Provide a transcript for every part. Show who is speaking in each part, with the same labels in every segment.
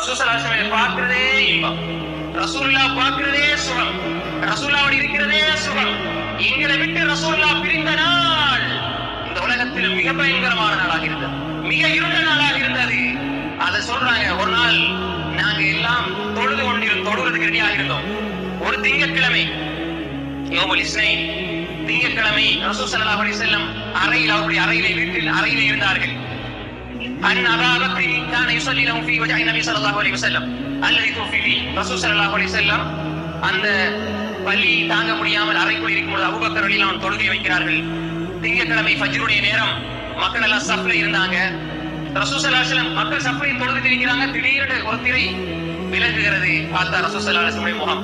Speaker 1: ரசூசலாசனை பார்க்கிறதே இன்பம் ரசூல்லா பார்க்கிறதே சுகம் ரசூல்லாவோடு இருக்கிறதே சுகம் எங்களை விட்டு ரசூல்லா பிரிந்த நாள் இந்த உலகத்தில் மிக பயங்கரமான நாளாக இருந்தது மிக இருண்ட நாளாக இருந்தது அதை சொல்றாங்க ஒரு நாள் நாங்க எல்லாம் தொழுது கொண்டிருந்தோம் தொழுவதற்கு ரெடியாக இருந்தோம் ஒரு திங்கட்கிழமை யோமுல் இஸ்னைன் திங்கட்கிழமை ரசூல் ஸல்லல்லாஹு அலைஹி வஸல்லம் அறையில் அவருடைய அறையிலே வீட்டில் அறையிலே இருந்தார்கள் أن أبا بكر كان يصلي له في وجه النبي صلى الله عليه وسلم الذي توفي فيه رسول صلى الله عليه وسلم அந்த பள்ளி தாங்க முடியாமல் அறைக்குள் இருக்கும்போது அபூபக்கர் வழியில் அவன் தொழுகை வைக்கிறார்கள் திங்கட்கிழமை ஃபஜ்ருடைய நேரம் மக்கள் எல்லாம் சஃப்ல இருந்தாங்க ரசூல் ஸல்லல்லாஹு அலைஹி வஸல்லம் மக்கள் சஃப்ல தொழுது இருக்கிறாங்க திடீரென்று ஒரு திரை விலகுகிறது பார்த்தா ரசூல் ஸல்லல்லாஹு அலைஹி வஸல்லம் முகம்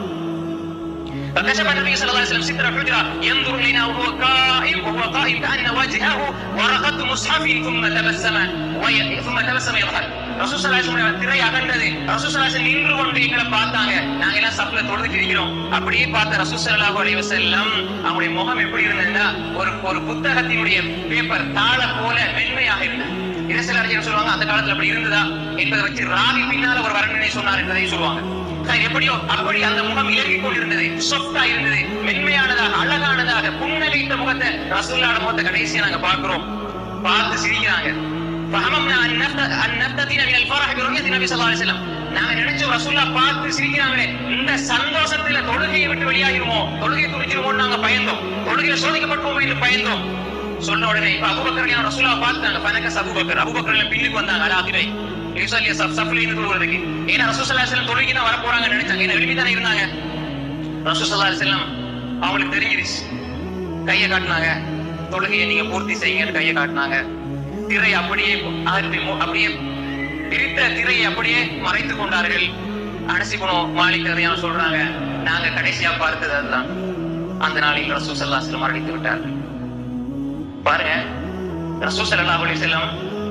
Speaker 1: فكشف النبي صلى الله عليه وسلم ستر حجرة ينظر إلينا وهو قائم وهو قائم كأن وجهه ورقة مصحف ثم تبسم وي... ثم تبسم يضحك ரசூல் சலாசம் திரை அகண்டது ரசூல் சலாசம் நின்று கொண்டு எங்களை பார்த்தாங்க நாங்க எல்லாம் சப்ல தொழுதுட்டு இருக்கிறோம் அப்படியே பார்த்த ரசூல் சல்லாஹு அலைஹி வஸல்லம் அவங்களுடைய முகம் எப்படி இருந்ததுன்னா ஒரு ஒரு புத்தகத்தினுடைய பேப்பர் தாள போல மென்மையாக இருந்தது இதை சில அறிஞர்கள் சொல்லுவாங்க அந்த காலத்துல அப்படி இருந்ததா என்பதை வச்சு ராவி பின்னால ஒரு வர்ணனை சொன்னார் என்பதை சொல்லுவாங்க சரி, எப்படியோ அப்படி அந்த முகம் இலகிக் கொண்டிருந்தது சொஃப்டா இருந்தது மென்மையானதாக அழகானதாக புன்னகைத்த முகத்தை ரசூல்லாட முகத்தை கடைசியா நாங்க பார்க்கிறோம் பார்த்து சிரிக்கிறாங்க فهممنا ان نفت- ان نفتتن من الفرح برؤيه النبي صلى الله عليه وسلم நாங்க நினைச்சோம் ரசூல்லா பார்த்து சிரிக்கிறாங்களே இந்த சந்தோஷத்துல தொழுகையை விட்டு வெளியாகிருமோ தொழுகை துடிச்சிருமோன்னு நாங்க பயந்தோம் தொழுகையில சோதிக்கப்பட்டோம் என்று பயந்தோம் சொன்ன உடனே இப்ப அபுபக்கர் ரசூலா பார்த்தாங்க பனக்க அபுபக்கர் அபுபக்கர் பின்னுக்கு வந்தாங்க அலாதிரை யூசல்லிய சப் சப்ல இருந்து தொழுவதற்கு ஏன்னா ரசூல் ஸல்லல்லாஹு அலைஹி வஸல்லம் தொழுகைக்கு தான் வர போறாங்கன்னு நினைச்சாங்க ஏன்னா வெளியே தானே இருந்தாங்க ரசூல் ஸல்லல்லாஹு அலைஹி வஸல்லம் அவங்களுக்கு தெரிஞ்சிருச்சு கையை காட்டினாங்க தொழுகையை நீங்க பூர்த்தி செய்யுங்கன்னு கையை காட்டினாங்க திரை அப்படியே அகற்றி மு- அப்படியே பிரித்த திரையை அப்படியே மறைத்துக் கொண்டார்கள் அனசிபுனோ மாலிக் கதையான சொல்றாங்க நாங்க கடைசியா பார்த்தது அதுதான் அந்த நாளில் ரசூல் ஸல்லல்லாஹு அலைஹி வஸல்லம் மரணித்து விட்டார்கள் பாருங்க ரசூல் ஸல்லல்லாஹு அலைஹி வஸல்லம்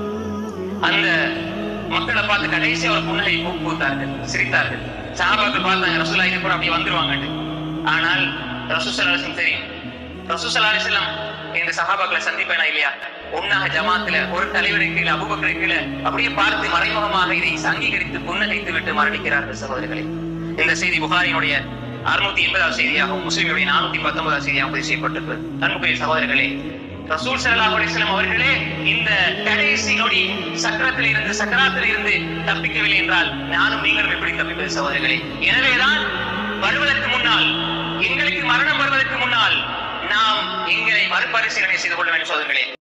Speaker 1: அந்த மக்களை பார்த்து கடைசி ஒரு புன்னகை பூ பூத்தார்கள் சிரித்தார்கள் சஹாபாக்கள் பார்த்தாங்க ரசூல்லா இது கூட அப்படி வந்துருவாங்கன்னு ஆனால் ரசூல் ஸல்லல்லாஹு அலைஹி வஸல்லம் தெரியும் ரசூல் ஸல்லல்லாஹு அலைஹி வஸல்லம் இந்த சஹாபாக்களை சந்திப்பேனா இல்லையா ஒன்னாக ஜமாத்துல ஒரு தலைவருக்கு கீழே அபூபக்கருக்கு கீழே அப்படியே பார்த்து மறைமுகமாக இதை அங்கீகரித்து புன்னகைத்து விட்டு மரணிக்கிறார்கள் சகோதரர்களே இந்த செய்தி புகாரினுடைய அறுநூத்தி எண்பதாவது செய்தியாகவும் முஸ்லிமுடைய நானூத்தி பத்தொன்பதாவது செய்தியாகவும் பதிவு செய்யப்பட்டிருக்கிறது அன்புக்குரிய சகோதரர்களே ரசூல் ஸல்லல்லாஹு அலைஹி வஸல்லம் அவர்களே இந்த கடைசி நொடி சக்கரத்தில் இருந்து சக்கராத்தில் இருந்து தப்பிக்கவில்லை என்றால் நானும் நீங்களும் எப்படி தப்பிப்பது சகோதரர்களே எனவேதான் வருவதற்கு முன்னால் எங்களுக்கு மரணம் வருவதற்கு முன்னால் நாம் எங்களை மறுபரிசீலனை செய்து கொள்ள வேண்டும் சகோதரர்களே